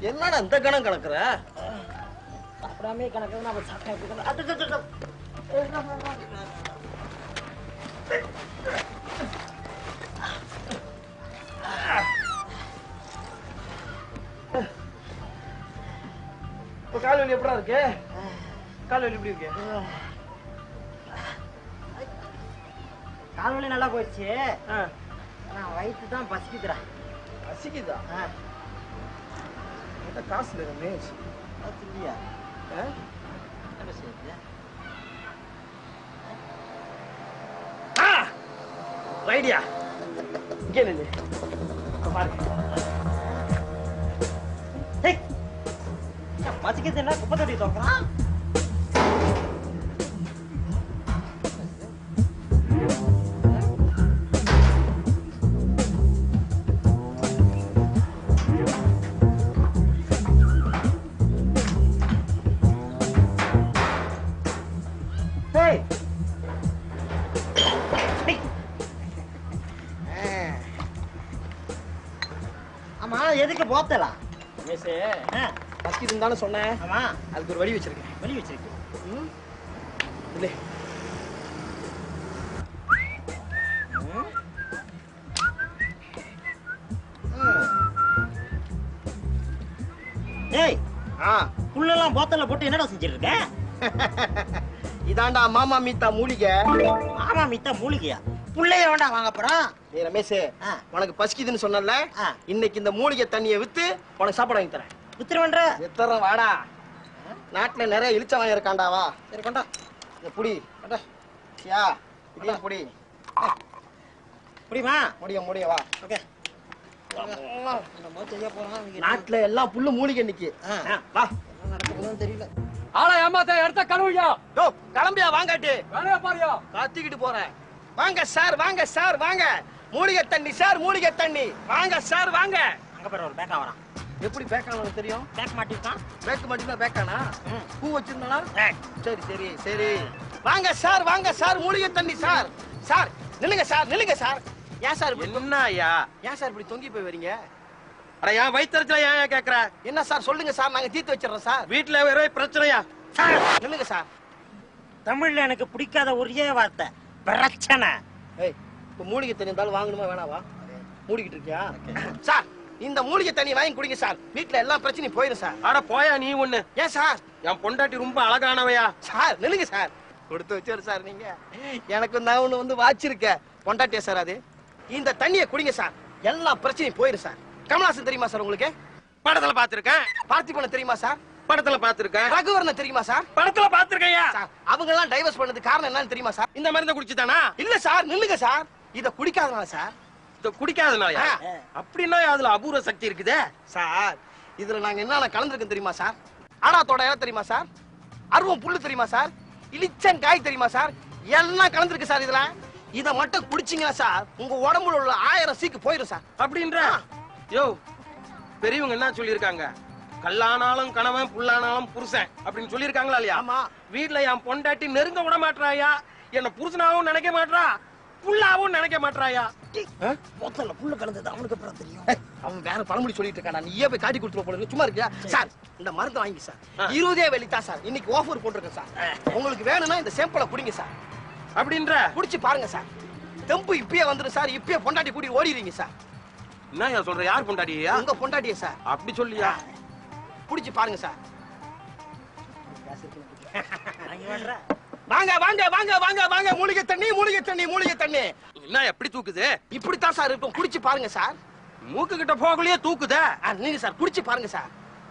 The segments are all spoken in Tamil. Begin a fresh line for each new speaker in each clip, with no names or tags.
என்னடா இந்த கணம் கணக்குற
சாப்பிடாமே கணக்கு நான் சாப்பிட்டேன் எப்படி கணக்கு? அட்டு, அட்டு, அட்டு.
இப்போ கால் வலி எப்படா இருக்கு கால் வலி எப்படி இருக்கு
கால் வலி நல்லா போயிடுச்சு
ஆ,
நான் வயிற்று தான் பசிக்குதுடா
பசிக்குதா
ஆ,
என்கிட்ட காசு இல்லை ரமேஷ்
அது இல்லையா
ஆ?
என்ன செய்யுது
ஆ ரைடியா இங்கே நில்லு இப்ப பாரு
ஏய், ஏன் பசிக்குது என்ன குப்பை தொட்டி தோக்குறான் ஏய். ஏய். ஆ. ஆமா எதுக்கு போத்தலாம்
ரமேஷ்
ஆ,
பசிக்குதுன்னு தானே சொன்னேன்
ஆமா
அதுக்கு ஒரு வழி வச்சிருக்கேன்
வெளி வச்சிருக்கு
ம் இல்லை
ஏய்
ஆ
புல்லெல்லாம் போத்தல்ல போட்டு என்னடா செஞ்சிட்டு இருக்க
இதாண்டா மாமா மீத்தா மூலிகை
ஆமா மித்த மூலிகையா புள்ளைய வேண்டாம் வாங்க போறோம்
ஏய் ரமேஷ்
ஆ.
உனக்கு பசிக்குதுன்னு சொன்னல
ஆ.
இன்னைக்கு இந்த மூலிகை தண்ணியை வித்து உனக்கு சாப்பாடு வாங்கி தரேன்
வித்துருவன்ற
எத்தரம் வாடா நாட்டுல நிறைய இழிச்சவன் இருக்காண்டா வா
சரி கொண்டா
இந்த புடி கொண்டா. யா இதையும் புடி
புரியுமா
முடிய முடிய வா
ஓகே நம்ம செய்ய போறோம்
நாட்டுல எல்லாம் புல்லு மூலிகை இன்னைக்கு
ஆ.
ஆ, வா
என்ன நடக்க போகுதுன்னு தெரியல
ஆளை ஏமாத்த இடத்த கழுவியா
யோ கிளம்பியா வாங்காட்டு
வேலையா பாரியா
கத்திக்கிட்டு போறேன் வாங்க சார் வாங்க சார் வாங்க மூலிகை தண்ணி சார் மூலிகை தண்ணி வாங்க சார் வாங்க
அங்க பேர் ஒரு பேக்கா வரான்
எப்படி பேக்கான உனக்கு தெரியும்
பேக் மாட்டிருக்கான்
பேக்கு மட்டும்தான் பேக்கானா
ம்.
பூ வச்சிருந்தானா சரி சரி சரி வாங்க சார் வாங்க சார் மூலிகை தண்ணி சார் சார் நில்லுங்க சார் நில்லுங்க சார் ஏன் சார் இப்படி
என்ன ஐயா
ஏன் சார் இப்படி தொங்கி போய் வரீங்க
அட ஏன் வயிற்றுல ஏன் ஏன் கேக்குற
என்ன சார் சொல்லுங்க சார் நாங்க தீர்த்து வச்சிடறோம் சார்
வீட்டுல வேற பிரச்சனையா
சார் நில்லுங்க சார்
தமிழ்ல எனக்கு பிடிக்காத ஒரே வார்த்தை பிரச்சனை
ஏய் இப்போ மூலிகை தண்ணி இருந்தாலும் வாங்கணுமா வேணாவா மூடிக்கிட்டு இருக்கியா சார் இந்த மூலிகை தண்ணி வாங்கி குடிங்க சார் வீட்ல எல்லா பிரச்சனையும் போயிடும் சார்
அட போயா நீ ஒண்ணு
ஏன் சார்
என் பொண்டாட்டி ரொம்ப அழகானவையா
சார் நில்லுங்க சார் கொடுத்து வச்சாரு சார் நீங்க எனக்கு நான் ஒண்ணு வந்து வாச்சிருக்க பொண்டாட்டியா சார் அது இந்த தண்ணியை குடிங்க சார் எல்லா பிரச்சனையும் போயிடும் சார் கமலாசன் தெரியுமா சார் உங்களுக்கு
படத்துல பாத்திருக்கேன்
பார்த்திபனை தெரியுமா சார்
படத்துல பாத்திருக்கேன்
ரகுவரனை தெரியுமா சார்
படத்துல பாத்திருக்கையா
சார் அவங்க எல்லாம் டைவர்ஸ் பண்ணது காரணம் என்னன்னு தெரியுமா சார்
இந்த மருந்தை குடிச்சுதானா
இல்ல சார் நில்லுங்க சார் இத குடிக்காதனால சார்
இத குடிக்காதனாலயா
ஆ.
அப்படின்னா அதுல அபூர்வ சக்தி இருக்குதே
சார் இதுல நாங்க என்னென்ன கலந்துருக்கோம் தெரியுமா சார் ஆடாத்தோட இலை தெரியுமா சார் அருவம் புல்லு தெரியுமா சார் இளிச்சன் காய் தெரியுமா சார் எல்லாம் கலந்துருக்கு சார் இதுல இத மட்டும் குடிச்சீங்கன்னா சார் உங்க உடம்புல உள்ள ஆயிரம் சீக்கு போயிடும் சார்
அப்படின்ற யோ பெரியவங்க என்ன சொல்லியிருக்காங்க கல்லானாலும் கணவன் புல்லானாலும் புருஷன் அப்படின்னு சொல்லியிருக்காங்களா இல்லையா
ஆமா.
வீட்ல என் பொண்டாட்டி நெருங்க விட மாட்றாயா என்ன புருஷனாவும் நினைக்க மாட்றா புல்லாவும் நினைக்க மாட்றாயா
போத்தல்ல புல்லு கலந்தது அவனுக்கு அப்புறம் தெரியும்
ஏய், அவன் வேற பழமொழி சொல்லிட்டு இருக்கான் நீயே போய் காட்டி கொடுத்துருவ போல இருக்கு. சும்மா இருக்கியா சார் இந்த மருந்து வாங்கி சார்
ஆ.
இருபதே வெளி தான் சார் இன்னைக்கு ஆஃபர் போட்டிருக்கேன் சார் உங்களுக்கு வேணும்னா இந்த சேம்பிளை குடிங்க சார்
அப்படின்ற
குடிச்சு பாருங்க சார் தெம்பு இப்பயே வந்துடும் சார் இப்பயே பொண்டாட்டி கூட்டிட்டு ஓடிடுறீங்க சார்
என்ன சொல்ற யார் பொண்டாட்டியா
உங்க பொண்டாட்டியே சார்
அப்படி சொல்லியா
குடிச்சு பாருங்க சார்
வாங்கி வாடுற.
வாங்க வாங்க வாங்க வாங்க வாங்க மூலிகை தண்ணி மூலிகை தண்ணி மூலிகை தண்ணி
என்ன எப்படி தூக்குது
இப்படித்தான் சார் இருக்கும் குடிச்சு பாருங்க சார்
மூக்கு கிட்ட போகலையே தூக்குதே
ஆ, நீங்க சார் குடிச்சு பாருங்க சார்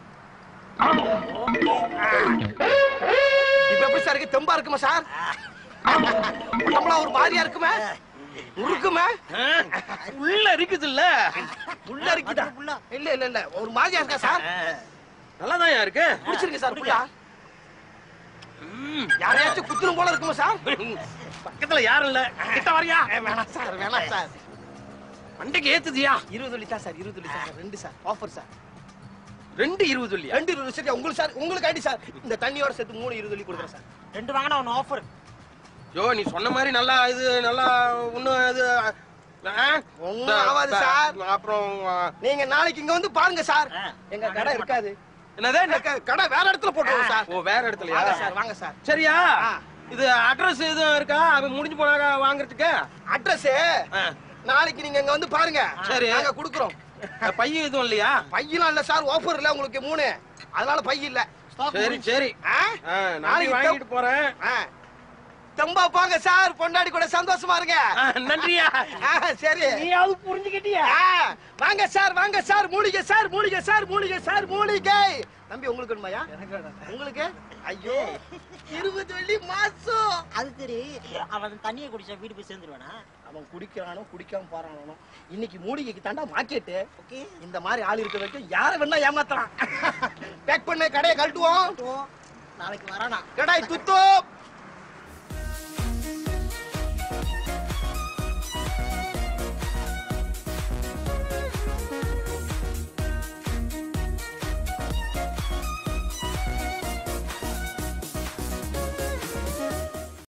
இப்ப எப்படி சார் இருக்கு தெம்பா இருக்குமா சார் உடம்புலாம் ஒரு மாதிரியா இருக்குமே உருக்குமே
ஆ, உள்ள இருக்குது இல்ல
உள்ள இருக்குதா இல்ல இல்ல இல்ல ஒரு மாதிரியா இருக்கா சார்
நல்லாதான் இருக்கு
குடிச்சிருங்க சார் புள்ளா
ம்.
யாரையாச்சும் குத்துரும் போல இருக்குமா சார்
பக்கத்துல யாரும் இல்ல கிட்ட வரியா
ஏ, வேணாம் சார் வேணாம் சார்
மண்டைக்கு ஏத்துதியா
இருபது வழி தான் சார் இருபது வழி சார் ரெண்டு சார் ஆஃபர் சார்
ரெண்டு இருபது இல்லையா
ரெண்டு இருபது சரி உங்களுக்கு சார் உங்களுக்கு ஐடி சார் இந்த தண்ணியோட சேர்த்து மூணு இருபது வழி கொடுக்குறேன் சார்
ரெண்டு வாங்கினா ஒன்னு ஆஃபர்
யோ நீ சொன்ன மாதிரி நல்லா இது நல்லா ஒன்னும் இது ஆ?
ஒண்ணும் ஆகாது சார்.
அப்புறம் ஆ,
நீங்க நாளைக்கு இங்க வந்து பாருங்க சார்
ஆ.
எங்க கடை இருக்காது
என்னது
எங்க கடை வேற இடத்துல போட்டுருவோம் சார்
ஓ வேற இடத்துலயா
வாங்க சார் வாங்க சார்
சரியா
ஆ.
இது அட்ரஸ் எதுவும் இருக்கா அவன் முடிஞ்சு போனாக்கா வாங்குறதுக்கு
அட்ரஸ்
ஆ.
நாளைக்கு நீங்க இங்க வந்து பாருங்க
சரி.
நாங்க குடுக்குறோம்
பையன் எதுவும் இல்லையா
பையெல்லாம் இல்ல சார் ஆஃபர் இல்ல உங்களுக்கு மூணு அதனால பை இல்ல
சரி சரி
ஆ?
ஆ, நாளைக்கு
நாளைக்கு
வாங்கிட்டு போறேன்
ஆ. தெம்பா போங்க சார் பொண்டாடி கூட சந்தோஷமா இருங்க
ஆ, நன்றியா
ஆ, சரி
நீயாவது புரிஞ்சுக்கிட்டியா
ஆ, வாங்க சார் வாங்க சார் மூலிகை சார் மூலிகை சார் மூலிகை சார் மூலிகை தம்பி உங்களுக்கு வேணுமாயா உங்களுக்கு ஐயோ இருபது வெள்ளி மாசம்
அது சரி அவன் தண்ணியை குடிச்சா வீடு போய் சேர்ந்துருவானா
அவன் குடிக்கிறானோ குடிக்காம போறானோ இன்னைக்கு மூலிகைக்கு தாண்டா மார்க்கெட்டு
ஓகே
இந்த மாதிரி ஆள் இருக்க வரைக்கும் யார வேணா ஏமாத்தலாம் பேக் பண்ண கடையை கழட்டுவோம்
நாளைக்கு வரானா
கடாய் துத்தோ